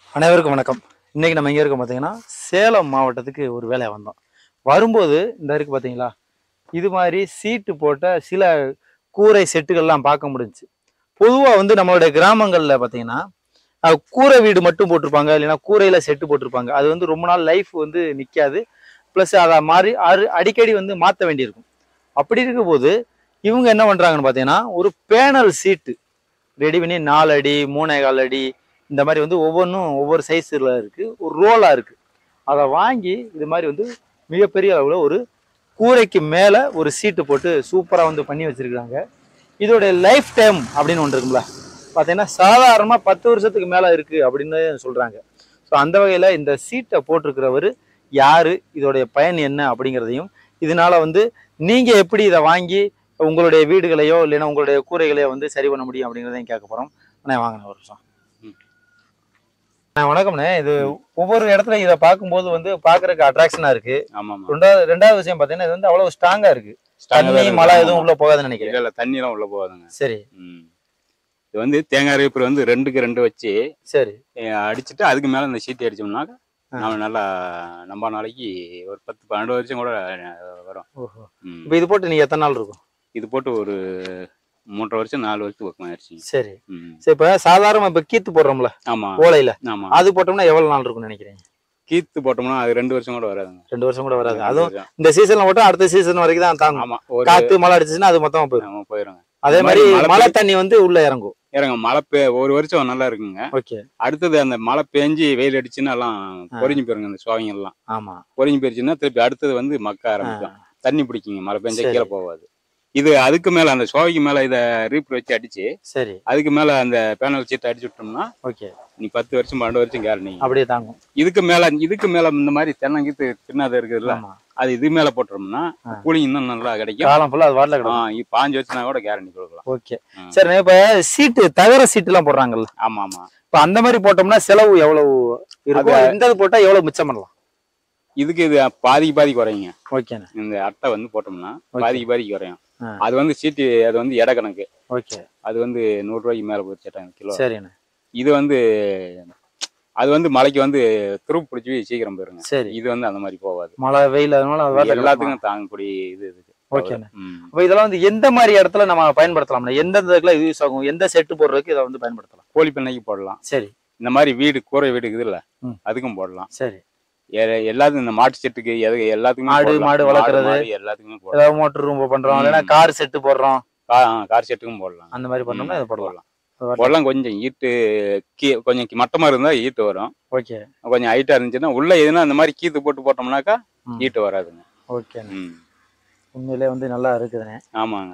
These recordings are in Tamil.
அனைவருக்கும் வணக்கம் இன்னைக்கு நம்ம எங்க இருக்கோம் பார்த்தீங்கன்னா சேலம் மாவட்டத்துக்கு ஒரு வேலையா வந்தோம் வரும்போது இந்த இருக்கு பார்த்தீங்களா இது மாதிரி சீட்டு போட்ட சில கூரை செட்டுகள்லாம் பார்க்க முடிஞ்சுச்சு பொதுவாக வந்து நம்மளுடைய கிராமங்களில் பார்த்தீங்கன்னா அஹ், கூரை வீடு மட்டும் போட்டிருப்பாங்க இல்லைன்னா கூரையில் செட்டு போட்டிருப்பாங்க அது வந்து ரொம்ப நாள் லைஃப் வந்து நிற்காது ப்ளஸ் அதை மாறி அரு- அடிக்கடி வந்து மாற்ற வேண்டியிருக்கும் அப்படி இருக்கும்போது இவங்க என்ன பண்ணுறாங்கன்னு பார்த்தீங்கன்னா ஒரு பேனல் சீட்டு ரெடி பண்ணி நாலு அடி மூணே கால் அடி இந்த மாதிரி வந்து ஒவ்வொன்றும் ஒவ்வொரு சைஸில் இருக்குது ஒரு ரோலாக இருக்குது அதை வாங்கி இது மாதிரி வந்து மிகப்பெரிய அளவில் ஒரு கூரைக்கு மேலே ஒரு சீட்டு போட்டு சூப்பராக வந்து பண்ணி வச்சுருக்காங்க இதோடைய லைஃப் டைம் அப்படின்னு ஒன்று இருக்கும்ல பார்த்தீங்கன்னா சாதாரணமாக பத்து வருஷத்துக்கு மேலே இருக்குது அப்படின்னு சொல்கிறாங்க ஸோ அந்த வகையில் இந்த சீட்டை போட்டிருக்கிறவர் யார் இதோடைய பயன் என்ன அப்படிங்கிறதையும் இதனால வந்து நீங்கள் எப்படி இதை வாங்கி உங்களுடைய வீடுகளையோ இல்லைன்னா உங்களுடைய கூரைகளையோ வந்து சரி பண்ண முடியும் அப்படிங்கிறதையும் கேட்க போகிறோம் அண்ணா வாங்கண்ணா ஒரு நிமிஷம் ம். அண்ணா வணக்கம்ண்ணே இது ஒவ்வொரு இடத்துல இதை பார்க்கும்போது வந்து பார்க்கறதுக்கு அட்ராக்ஷனா இருக்கு ஆமாமா ரெண்டாவது ரெண்டாவது விஷயம் பார்த்தீங்கன்னா இது வந்து அவ்வளவு ஸ்ட்ராங்கா இருக்கு Strong ஆ தண்ணி தான் இருக்கு. மழை ஆமா. எதுவும் உள்ள போகாதுன்னு நினைக்கிறேன் இல்ல இல்ல தண்ணிலாம் உள்ள போகாதுங்க சரி ம். இது வந்து தேங்காய் ரீப்பர் வந்து ரெண்டுக்கு ரெண்டு வச்சு சரி அஹ், அடிச்சுட்டு அதுக்கு மேல இந்த சீட் அடிச்சோம்னாக்க ஆ. நம்ம நல்லா நம்ம நாளைக்கு ஒரு பத்து பன்னெண்டு வருஷம் கூட அஹ், வரும் ஓஹோ ம். இப்போ இது போட்டு நீங்க எத்தனை நாள் இருக்கும் இது போட்டு ஒரு மூன்றரை வருஷம் நாலு வருஷத்துக்கு பக்கம் ஆயிடுச்சு சரி ம். சரி இப்போ சாதாரண இப்போ கீத்து போடுறோம்ல ஆமா ஓலையில ஆமா அது போட்டோம்னா எவ்வளவு நாள் இருக்கும்னு நினைக்கிறீங்க கீத்து போட்டோம்னா அது ரெண்டு வருஷம் கூட வராதுங்க ரெண்டு வருஷம் கூட வராது ரெண்டு அதுவும் வருஷம். இந்த சீசன்ல மட்டும் அடுத்த சீசன் வரைக்கும் தான் தாங்கும் ஆமா ஒரு காத்து மழை அடிச்சுச்சுன்னா அது மொத்தமா போயிடும் ஆமா, போயிருங்க அதே இந்த மாதிரி மாதிரி மழை மழை தண்ணி வந்து உள்ள இறங்கும் இறங்க மழை பெ ஒரு வருஷம் நல்லா இருக்குங்க ஓகே அடுத்தது அந்த மழை பெஞ்சு வெயில் அடிச்சுன்னா எல்லாம் ஆ. பொறிஞ்சு போயிருங்க அந்த சுவாவிங்க எல்லாம் ஆமா பொறிஞ்சு போயிருச்சுன்னா திருப்பி அடுத்தது வந்து மக்க ஆரம்பிக்கும் தண்ணி பிடிக்குங்க மழை பெஞ்சா சரி. கீழே போகாது இது அதுக்கு மேல அந்த சோவைக்கு மேல இத ரீப்பர் வச்சு அடிச்சு சரி அதுக்கு மேல அந்த பேனல் சீட் அடிச்சு விட்டோம்னா ஓகே நீ பத்து வருஷம் பன்னெண்டு வருஷம் கேரண்டி அப்படியே தாங்கும் இதுக்கு மேல இதுக்கு மேல இந்த மாதிரி தென்னங்கீத்து சின்னது இருக்குதுல்ல ஆமா அது இது மேல போட்டோம்னா ஆ. கூலிங் இன்னும் நல்லா கிடைக்கும் காலம் ஃபுல்லா அது வாட்டில ஆ, கிடக்கும் இது பாஞ்சு வருஷம்னா கூட கேரண்டி கொடுக்கலாம் ஓகே ம். சரி இப்ப சீட்டு தகர சீட்டு எல்லாம் போடுறாங்கல்ல ஆமா ஆமா இப்ப அந்த மாதிரி போட்டோம்னா செலவு எவ்வளவு இருக்கும் இந்த இது போட்டா எவ்வளவு மிச்சம் பண்ணலாம் இதுக்கு இது பாதிக்கு பாதி குறையுங்க ஓகேண்ணே இந்த அட்டை வந்து போட்டோம்னா Okay. பாதிக்கு பாதி குறையும் ஆ. அது வந்து சீட்டு அது வந்து எடை கணக்கு ஓகே அது வந்து நூறு ரூபாய்க்கு மேல போச்சுட்டாங்க கிலோ சரிண்ணே இது வந்து அது வந்து மழைக்கு வந்து துருப்பு பிடிச்சி சீக்கிரம் போயிருங்க சரி இது வந்து அந்த மாதிரி போகாது மழை வெயில் அதனால அது இது வாட்டில கிடக்குமா? எல்லாத்துக்கும் தாங்கக்கூடிய இது இருக்கு ஓகேண்ணே ம். அப்ப இதெல்லாம் வந்து எந்த மாதிரி இடத்துல நம்ம பயன்படுத்தலாம் எந்த இதுல யூஸ் ஆகும் எந்த செட்டு போடுறதுக்கு இதை வந்து பயன்படுத்தலாம் கோழி பண்ணைக்கு போடலாம் சரி இந்த மாதிரி வீடு கூரை வீடு இருக்குதுல்ல ம். அதுக்கும் போடலாம் சரி எ- எல்லாத்துக்கும் இந்த மாட்டு செட்டுக்கு எது எல்லாத்துக்குமே ஆடு, போடலாம். மாடு வளர்க்கறது. மாடு எல்லாத்துக்குமே போடலாம் ஏதாவது மோட்டர் ரூம் பண்றோம் ம். இல்லைன்னா கார் செட்டு போடுறோம் கா- ஆ, கார் செட்டுக்கும் போடலாம் அந்த மாதிரி பண்ணோம்னா இதை போடலாம் அது வாட்டில- போடலாம் கொஞ்சம் ஈட்டு கீ கொஞ்சம் கி- மட்டமா இருந்தா ஈட்டு வரும் ஓகே கொஞ்சம் ஹைட்டா இருந்துச்சுன்னா உள்ள எதுனா இந்த மாதிரி கீத்து போட்டு போட்டோம்னாக்கா ம். ஈட்டு வராதுங்க ஓகேண்ணே ம். உண்மையிலே வந்து நல்லா இருக்குதுண்ணே ஆமாங்க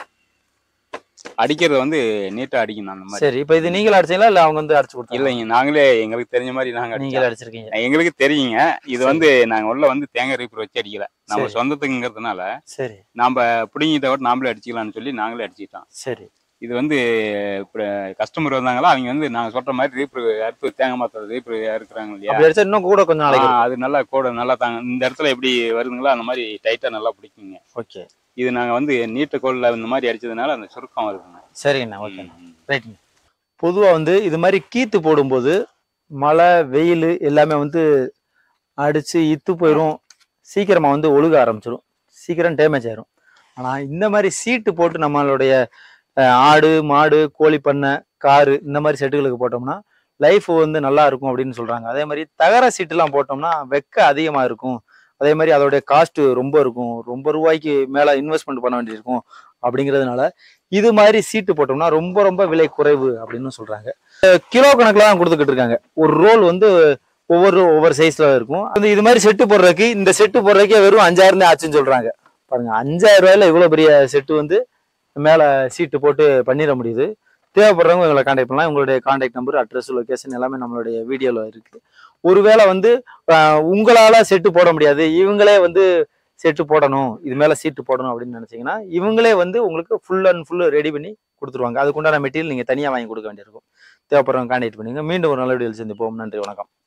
அடிக்கிறது வந்து நீட்டா அடிக்கணும் அந்த மாதிரி சரி இப்ப இது நீங்கள அடிச்சீங்களா இல்ல அவங்க வந்து அடிச்சு கொடுத்தாங்க இல்லைங்க நாங்களே எங்களுக்கு தெரிஞ்ச மாதிரி நாங்க அடிச்சோம். நீங்களே அடிச்சிருக்கீங்க எங்களுக்கு தெரியுங்க இது வந்து நாங்க உள்ள வந்து தேங்காய் ரீப்பர் வச்சு அடிக்கல நம்ம சரி. சொந்தத்துக்குங்கிறதுனால சரி நாம பிடிங்கிட்ட விட நாமளே அடிச்சுக்கலாம்னு சொல்லி நாங்களே அடிச்சுக்கிட்டோம் சரி இது வந்து கஸ்டமர் வந்தாங்களா அவங்க வந்து நாங்க சொல்ற மாதிரி ரீப்பர் அறுப்பு தேங்காய் மாத்திர ரீப்பர் இருக்கிறாங்க இல்லையா அப்படி அடிச்சா இன்னும் கூட கொஞ்சம் நாளைக்கு ஆ, அது நல்லா கூட நல்லா தாங்க இந்த இடத்துல எப்படி வருதுங்களோ அந்த மாதிரி டைட்டா நல்லா பிடிக்குங்க ஓகே இது நாங்க வந்து நீட்ட கோல்ல இந்த மாதிரி அடிச்சதுனால அந்த சுருக்கம் வருதுங்க சரிங்கண்ணா ஓகே ம், ம். ரைட்டுங்க பொதுவாக வந்து இது மாதிரி கீத்து போடும்போது மழை வெயில் எல்லாமே வந்து அடித்து இத்து போயிடும் சீக்கிரமாக வந்து ஒழுக ஆரம்பிச்சிடும் சீக்கிரம் டேமேஜ் ஆயிரும் ஆனால் இந்த மாதிரி சீட்டு போட்டு நம்மளுடைய அஹ், ஆடு மாடு கோழி பண்ணை காரு இந்த மாதிரி செட்டுகளுக்கு போட்டோம்னா லைஃப் வந்து நல்லா இருக்கும் அப்படின்னு சொல்கிறாங்க அதே மாதிரி தகர சீட்டுலாம் போட்டோம்னா வெக்க அதிகமாக இருக்கும் அதே மாதிரி அதோடைய காஸ்ட்டு ரொம்ப இருக்கும் ரொம்ப ரூபாய்க்கு மேலே இன்வெஸ்ட்மெண்ட் பண்ண வேண்டியிருக்கும் அப்படிங்கிறதுனால இது மாதிரி சீட்டு போட்டோம்னா ரொம்ப ரொம்ப விலை குறைவு அப்படின்னு சொல்றாங்க அஹ் கிலோ கணக்குல தான் கொடுத்துக்கிட்டு இருக்காங்க ஒரு ரோல் வந்து ஒவ்வொரு ஒவ்வொரு சைஸ்ல இருக்கும் அந்த இது மாதிரி செட்டு போடுறதுக்கு இந்த செட்டு போடுறதுக்கே வெறும் அஞ்சாயிரம் தான் ஆச்சுன்னு சொல்றாங்க பாருங்க அஞ்சாயிரம் ரூபாயில இவ்வளவு பெரிய செட்டு வந்து மேல சீட்டு போட்டு பண்ணிட முடியுது தேவைப்படுறவங்க எங்களை காண்டாக்ட் பண்ணலாம் உங்களுடைய காண்டாக்ட் நம்பர் அட்ரஸ் லொகேஷன் எல்லாமே நம்மளுடைய வீடியோல இருக்கு ஒருவேளை வந்து அஹ், உங்களால செட்டு போட முடியாது இவங்களே வந்து செட்டு போடணும் இது மேல சீட்டு போடணும் அப்படின்னு நினைச்சீங்கன்னா இவங்களே வந்து உங்களுக்கு ஃபுல் அண்ட் ஃபுல் ரெடி பண்ணி கொடுத்துருவாங்க அதுக்குண்டான மெட்டீரியல் நீங்க தனியா வாங்கி கொடுக்க வேண்டியிருக்கும் தேவைப்படுறவங்க கான்டாக்ட் பண்ணுங்க மீண்டும் ஒரு நல்ல வீடியோவில் சந்திப்போம் நன்றி வணக்கம்